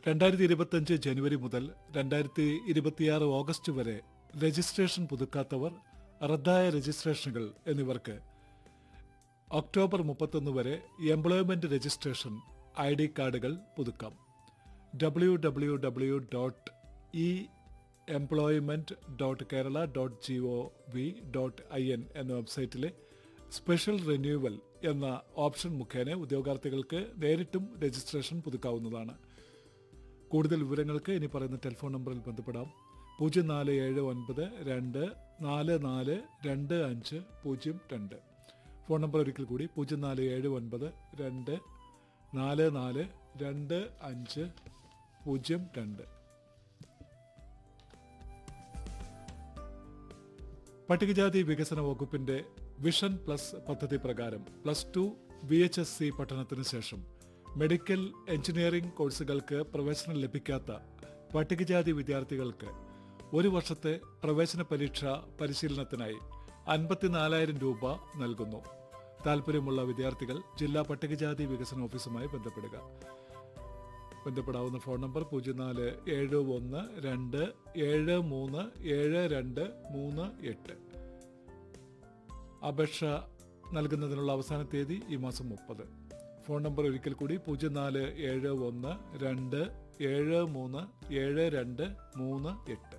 രണ്ടായിരത്തി ഇരുപത്തഞ്ച് ജനുവരി മുതൽ രണ്ടായിരത്തി ഇരുപത്തിയാറ് ഓഗസ്റ്റ് വരെ രജിസ്ട്രേഷൻ പുതുക്കാത്തവർ റദ്ദായ രജിസ്ട്രേഷനുകൾ എന്നിവർക്ക് ഒക്ടോബർ മുപ്പത്തൊന്ന് വരെ എംപ്ലോയ്മെന്റ് രജിസ്ട്രേഷൻ ഐ ഡി കാർഡുകൾ പുതുക്കാം W W W dot E employment dot Kerala dot G O V dot I N എന്ന വെബ്സൈറ്റിലെ സ്പെഷ്യൽ റിന്യൂവൽ എന്ന ഓപ്ഷൻ മുഖേന ഉദ്യോഗാർത്ഥികൾക്ക് നേരിട്ടും രജിസ്ട്രേഷൻ പുതുക്കാവുന്നതാണ് കൂടുതൽ വിവരങ്ങൾക്ക് ഇനി പറയുന്ന ടെലിഫോൺ നമ്പറിൽ ബന്ധപ്പെടാം പൂജ്യം നാല് ഏഴ് ഒൻപത് രണ്ട് നാല് നാല് രണ്ട് അഞ്ച് പൂജ്യം രണ്ട് ഫോൺ നമ്പർ ഒരിക്കൽ കൂടി പൂജ്യം നാല് ഏഴ് ഒൻപത് രണ്ട് നാല് നാല് രണ്ട് അഞ്ച് പൂജ്യം രണ്ട് പട്ടികജാതി വികസന വകുപ്പിന്റെ വിഷൻ പ്ലസ് പദ്ധതി പ്രകാരം plus two V H S C പഠനത്തിന് ശേഷം മെഡിക്കൽ എഞ്ചിനീയറിംഗ് കോഴ്സുകൾക്ക് പ്രവേശനം ലഭിക്കാത്ത പട്ടികജാതി വിദ്യാർത്ഥികൾക്ക് ഒരു വർഷത്തെ പ്രവേശന പരീക്ഷ പരിശീലനത്തിനായി അൻപത്തിനാലായിരം രൂപ നൽകുന്നു താല്പര്യമുള്ള വിദ്യാർത്ഥികൾ ജില്ലാ പട്ടികജാതി വികസന ഓഫീസുമായി ബന്ധപ്പെടുക ബന്ധപ്പെടാവുന്ന ഫോൺ നമ്പർ പൂജ്യം നാല് ഏഴ് ഒന്ന് രണ്ട് ഏഴ് മൂന്ന് ഏഴ് രണ്ട് മൂന്ന് എട്ട് അപേക്ഷ നൽകുന്നതിനുള്ള അവസാന തീയതി ഈ മാസം മുപ്പത് ഫോൺ നമ്പർ ഒരിക്കൽ കൂടി പൂജ്യം നാല് ഏഴ് ഒന്ന് രണ്ട് ഏഴ് മൂന്ന് ഏഴ് രണ്ട് മൂന്ന് എട്ട്